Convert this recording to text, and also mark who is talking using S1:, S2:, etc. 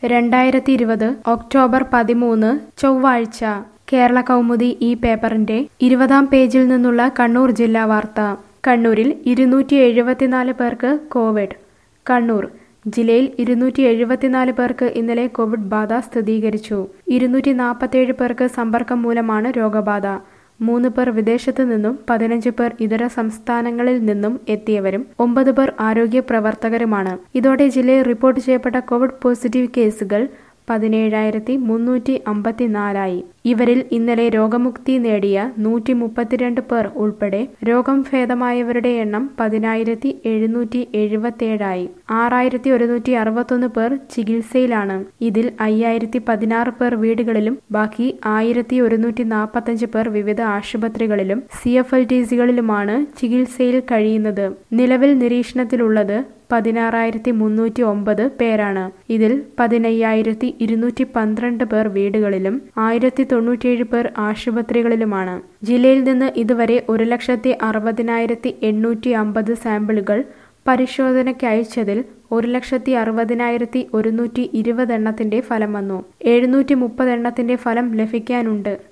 S1: രണ്ടായിരത്തി ഇരുപത് ഒക്ടോബർ പതിമൂന്ന് ചൊവ്വാഴ്ച കേരള കൗമുദി ഈ പേപ്പറിന്റെ ഇരുപതാം പേജിൽ നിന്നുള്ള കണ്ണൂർ ജില്ലാ വാർത്ത കണ്ണൂരിൽ ഇരുന്നൂറ്റി എഴുപത്തിനാല് പേർക്ക് കോവിഡ് കണ്ണൂർ ജില്ലയിൽ ഇരുന്നൂറ്റി എഴുപത്തിനാല് പേർക്ക് ഇന്നലെ കോവിഡ് ബാധ സ്ഥിരീകരിച്ചു ഇരുന്നൂറ്റി നാൽപ്പത്തേഴ് പേർക്ക് സമ്പർക്കം മൂലമാണ് രോഗബാധ മൂന്ന് പേർ വിദേശത്തു നിന്നും പതിനഞ്ച് പേർ ഇതര സംസ്ഥാനങ്ങളിൽ നിന്നും എത്തിയവരും ഒമ്പത് പേർ ആരോഗ്യ പ്രവർത്തകരുമാണ് ഇതോടെ ജില്ലയിൽ റിപ്പോർട്ട് ചെയ്യപ്പെട്ട കോവിഡ് പോസിറ്റീവ് കേസുകൾ പതിനേഴായിരത്തി മുന്നൂറ്റി അമ്പത്തിനാലായി ഇവരിൽ ഇന്നലെ രോഗമുക്തി നേടിയ നൂറ്റി മുപ്പത്തിരണ്ട് പേർ ഉൾപ്പെടെ രോഗം ഭേദമായവരുടെ എണ്ണം പതിനായിരത്തി എഴുന്നൂറ്റി എഴുപത്തിയേഴായി ആറായിരത്തി ഒരുന്നൂറ്റി അറുപത്തൊന്ന് പേർ ചികിത്സയിലാണ് ഇതിൽ അയ്യായിരത്തി പതിനാറ് പേർ വീടുകളിലും ബാക്കി ആയിരത്തി ഒരുന്നൂറ്റി നാൽപ്പത്തഞ്ച് പേർ വിവിധ ആശുപത്രികളിലും സി എഫ് എൽ ടി സികളിലുമാണ് ചികിത്സയിൽ കഴിയുന്നത് നിലവിൽ നിരീക്ഷണത്തിലുള്ളത് പതിനാറായിരത്തി മുന്നൂറ്റി ഒമ്പത് പേരാണ് ഇതിൽ പതിനയ്യായിരത്തി ഇരുന്നൂറ്റി പന്ത്രണ്ട് പേർ വീടുകളിലും ആയിരത്തി തൊണ്ണൂറ്റിയേഴ് പേർ ആശുപത്രികളിലുമാണ് ജില്ലയിൽ നിന്ന് ഇതുവരെ ഒരു ലക്ഷത്തി അറുപതിനായിരത്തി എണ്ണൂറ്റി അമ്പത് സാമ്പിളുകൾ പരിശോധനയ്ക്ക് അയച്ചതിൽ ഒരു ലക്ഷത്തി അറുപതിനായിരത്തി ഒരുന്നൂറ്റി ഇരുപത് എണ്ണത്തിന്റെ ഫലം വന്നു എഴുന്നൂറ്റി മുപ്പത് എണ്ണത്തിന്റെ ഫലം ലഭിക്കാനുണ്ട്